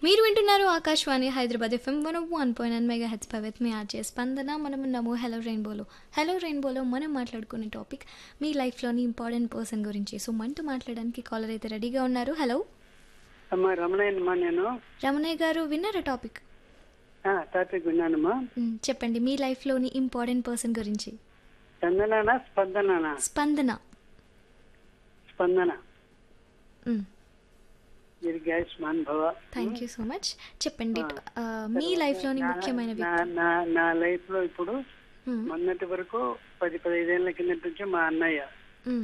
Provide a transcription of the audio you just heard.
మీరు వింటున్నారు ఆకాశవాణి Hyderabad FM one one point nine mega హెచ్ విత్ మీ ఆర్జే స్పందన మనం ఉన్నాము హలో రెయిన్బోలో హలో రెయిన్బోలో మనం మాట్లాడుకునే టాపిక్ మీ లైఫ్లోని ఇంపార్టెంట్ పర్సన్ గురించి సో మనతో మాట్లాడడానికి కాలర్ అయితే రెడీగా ఉన్నారు హలో అమ్మా రమణయ్యనమ్మా నేను రమణయ్య గారు విన్నారా టాపిక్ ఆ, టాపిక్ విన్నానమ్మా మ్, చెప్పండి మీ లైఫ్లోని ఇంపార్టెంట్ పర్సన్ గురించి చందనానా స్పందనానా స్పందన స్పందన దీర్ఘాయుష్మాన్ భవ థ్యాంక్ యూ సో మచ్ చెప్పండి ఆ, మీ లైఫ్లోని నా- ముఖ్యమైన నా- వ్యక్తి నా- నా లైఫ్ లో ఇప్పుడు మ్, మొన్నటి వరకు పది పదిహేదేళ్ల కిందటి నుంచి మా అన్నయ్య